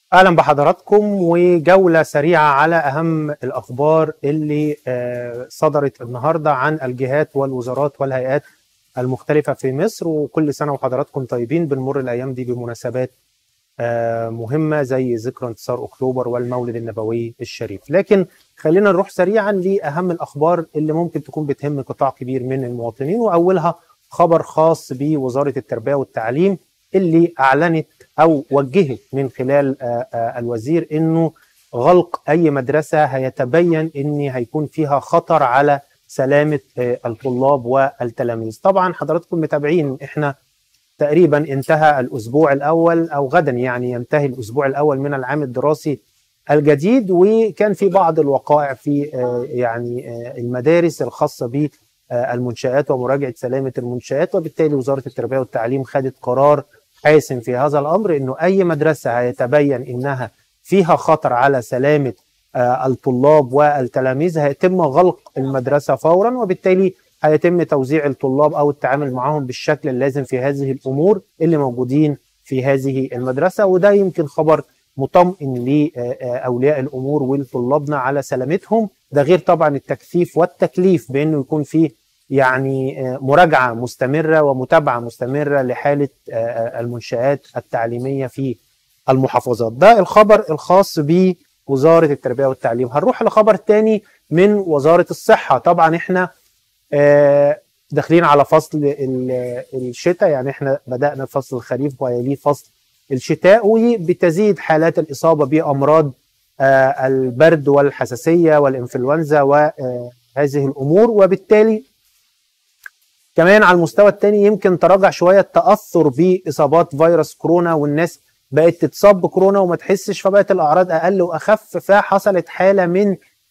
اهلا بحضراتكم وجوله سريعه على اهم الاخبار اللي آه، صدرت النهارده عن الجهات والوزارات والهيئات المختلفه في مصر وكل سنه وحضراتكم طيبين بنمر الايام دي بمناسبات آه، مهمه زي ذكرى انتصار اكتوبر والمولد النبوي الشريف لكن خلينا نروح سريعا لاهم الاخبار اللي ممكن تكون بتهم قطاع كبير من المواطنين واولها خبر خاص بوزاره التربيه والتعليم اللي اعلنت او وجهت من خلال آه، آه، الوزير انه غلق اي مدرسه هيتبين ان هيكون فيها خطر على سلامه آه، الطلاب والتلاميذ. طبعا حضراتكم متابعين احنا تقريبا انتهى الاسبوع الاول او غدا يعني ينتهي الاسبوع الاول من العام الدراسي الجديد وكان في بعض الوقائع في يعني المدارس الخاصه بالمنشآت ومراجعه سلامه المنشآت وبالتالي وزاره التربيه والتعليم خدت قرار حاسم في هذا الامر انه اي مدرسه هيتبين انها فيها خطر على سلامه الطلاب والتلاميذ هيتم غلق المدرسه فورا وبالتالي هيتم توزيع الطلاب او التعامل معهم بالشكل اللازم في هذه الامور اللي موجودين في هذه المدرسه وده يمكن خبر مطمئن لاولياء الامور ولطلابنا على سلامتهم ده غير طبعا التكثيف والتكليف بانه يكون فيه يعني مراجعه مستمره ومتابعه مستمره لحاله المنشات التعليميه في المحافظات ده الخبر الخاص بوزاره التربيه والتعليم هنروح لخبر تاني من وزاره الصحه طبعا احنا داخلين على فصل الشتاء يعني احنا بدانا فصل الخريف ويليه فصل الشتاء وبتزيد حالات الاصابه بامراض البرد والحساسيه والانفلونزا وهذه الامور وبالتالي كمان على المستوى الثاني يمكن تراجع شويه التاثر باصابات فيروس كورونا والناس بقت تتصاب بكورونا وما تحسش فبقت الاعراض اقل واخف فحصلت حاله من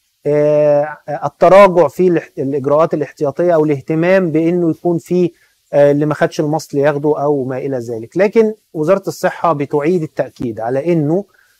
التراجع في الاجراءات الاحتياطيه او الاهتمام بانه يكون في اللي ما خدش المصل ياخده او ما الى ذلك لكن وزاره الصحه بتعيد التاكيد على انه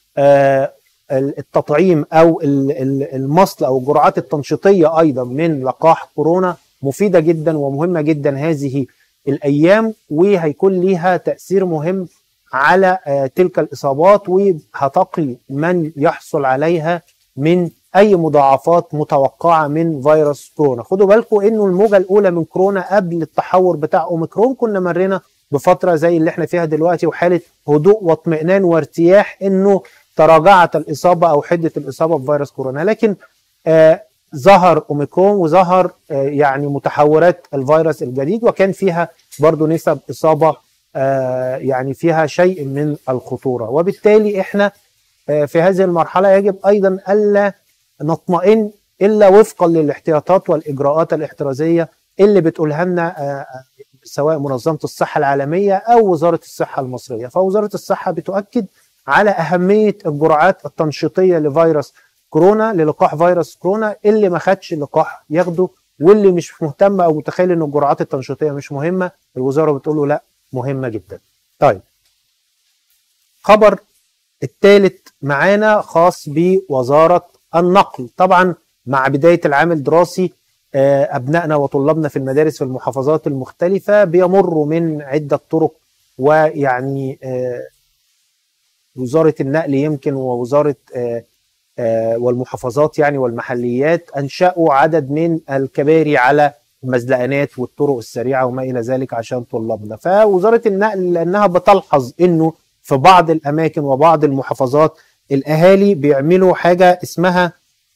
التطعيم او المصل او الجرعات التنشيطيه ايضا من لقاح كورونا مفيده جدا ومهمه جدا هذه الايام وهيكون ليها تاثير مهم على تلك الاصابات وهتقي من يحصل عليها من اي مضاعفات متوقعه من فيروس كورونا خدوا بالكم انه الموجه الاولى من كورونا قبل التحور بتاع اوميكرون كنا مرينا بفتره زي اللي احنا فيها دلوقتي وحاله هدوء واطمئنان وارتياح انه تراجعت الاصابه او حده الاصابه بفيروس كورونا لكن آه ظهر اوميكرون وظهر آه يعني متحورات الفيروس الجديد وكان فيها برضو نسب اصابه آه يعني فيها شيء من الخطوره وبالتالي احنا في هذه المرحله يجب ايضا الا نطمئن الا وفقا للاحتياطات والاجراءات الاحترازيه اللي بتقولها لنا سواء منظمه الصحه العالميه او وزاره الصحه المصريه فوزاره الصحه بتؤكد على اهميه الجرعات التنشيطيه لفيروس كورونا للقاح فيروس كورونا اللي ما خدش اللقاح ياخده واللي مش مهتم او متخيل ان الجرعات التنشيطيه مش مهمه الوزاره بتقول له لا مهمه جدا. طيب خبر الثالث معانا خاص بوزاره النقل طبعا مع بدايه العام الدراسي ابنائنا وطلابنا في المدارس في المحافظات المختلفه بيمروا من عده طرق ويعني وزاره النقل يمكن ووزاره والمحافظات يعني والمحليات انشأوا عدد من الكباري على المزلقانات والطرق السريعه وما الى ذلك عشان طلابنا فوزاره النقل لانها بتلحظ انه في بعض الاماكن وبعض المحافظات الاهالي بيعملوا حاجه اسمها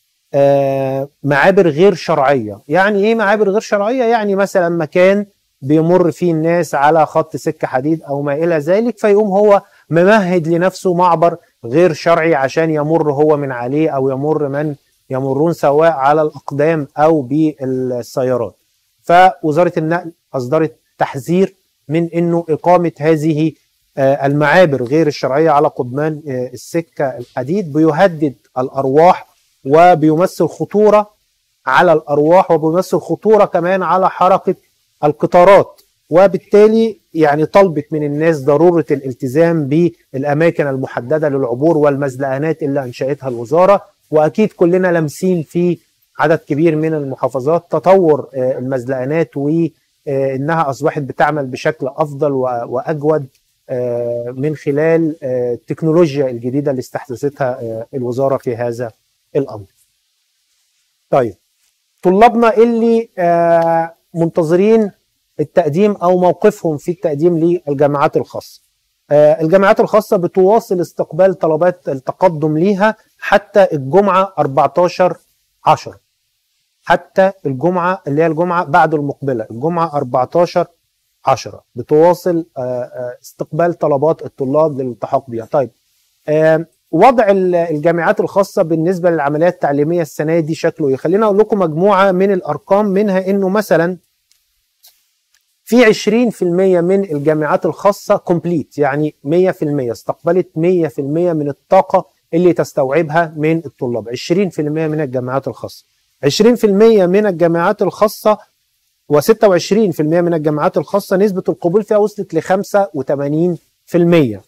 معابر غير شرعيه يعني ايه معابر غير شرعيه يعني مثلا مكان بيمر فيه الناس على خط سكه حديد او ما الى ذلك فيقوم هو ممهد لنفسه معبر غير شرعي عشان يمر هو من عليه او يمر من يمرون سواء على الاقدام او بالسيارات فوزاره النقل اصدرت تحذير من انه اقامه هذه المعابر غير الشرعيه على قضبان السكه الحديد بيهدد الارواح وبيمثل خطوره على الارواح وبيمثل خطوره كمان على حركه القطارات وبالتالي يعني طلبت من الناس ضروره الالتزام بالاماكن المحدده للعبور والمزلقانات اللي انشاتها الوزاره واكيد كلنا لامسين في عدد كبير من المحافظات تطور المزلقانات وانها اصبحت بتعمل بشكل افضل واجود من خلال التكنولوجيا الجديده اللي استحدثتها الوزاره في هذا الامر. طيب طلابنا اللي منتظرين التقديم او موقفهم في التقديم للجامعات الخاصه. الجامعات الخاصه بتواصل استقبال طلبات التقدم ليها حتى الجمعه 14 10 حتى الجمعه اللي هي الجمعه بعد المقبله الجمعه 14 10 بتواصل استقبال طلبات الطلاب للالتحاق بها طيب وضع الجامعات الخاصة بالنسبة للعمليات التعليمية السنة دي شكله ايه؟ خلينا اقول لكم مجموعة من الارقام منها انه مثلا في 20% من الجامعات الخاصة كومبليت يعني 100% استقبلت 100% من الطاقة اللي تستوعبها من الطلاب 20% من الجامعات الخاصة 20% من الجامعات الخاصة و26% من الجامعات الخاصة نسبة القبول فيها وصلت ل 85%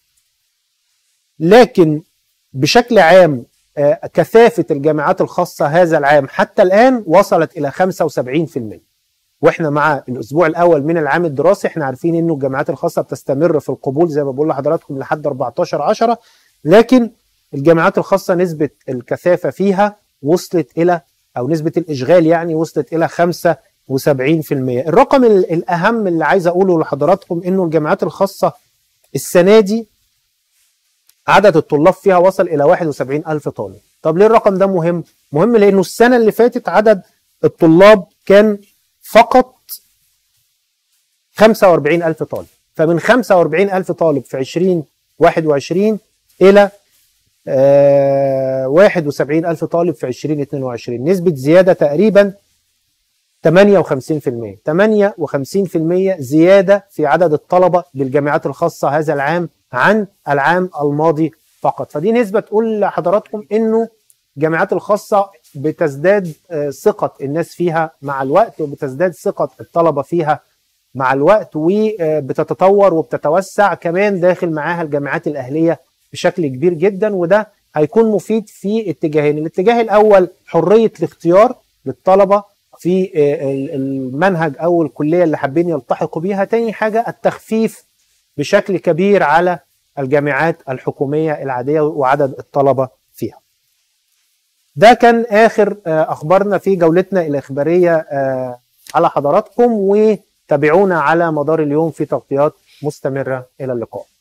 لكن بشكل عام كثافة الجامعات الخاصة هذا العام حتى الآن وصلت إلى 75% واحنا مع الاسبوع الاول من العام الدراسي احنا عارفين انه الجامعات الخاصه بتستمر في القبول زي ما بقول لحضراتكم لحد 14 10 لكن الجامعات الخاصه نسبه الكثافه فيها وصلت الى او نسبه الاشغال يعني وصلت الى 75% الرقم الاهم اللي عايز اقوله لحضراتكم انه الجامعات الخاصه السنه دي عدد الطلاب فيها وصل الى 71 الف طالب طب ليه الرقم ده مهم مهم لانه السنه اللي فاتت عدد الطلاب كان فقط 45 ألف طالب فمن 45 ألف طالب في 2021 إلى آه 71 ألف طالب في 2022 نسبة زيادة تقريبا 58% 58% زيادة في عدد الطلبة بالجامعات الخاصة هذا العام عن العام الماضي فقط فدي نسبة تقول لحضراتكم انه الجامعات الخاصة بتزداد ثقة الناس فيها مع الوقت وبتزداد ثقة الطلبة فيها مع الوقت وبتتطور وبتتوسع كمان داخل معاها الجامعات الأهلية بشكل كبير جدا وده هيكون مفيد في اتجاهين الاتجاه الأول حرية الاختيار للطلبة في المنهج أو الكلية اللي حابين يلتحقوا بيها تاني حاجة التخفيف بشكل كبير على الجامعات الحكومية العادية وعدد الطلبة فيها ده كان آخر أخبارنا في جولتنا الإخبارية على حضراتكم وتابعونا على مدار اليوم في تغطيات مستمرة إلى اللقاء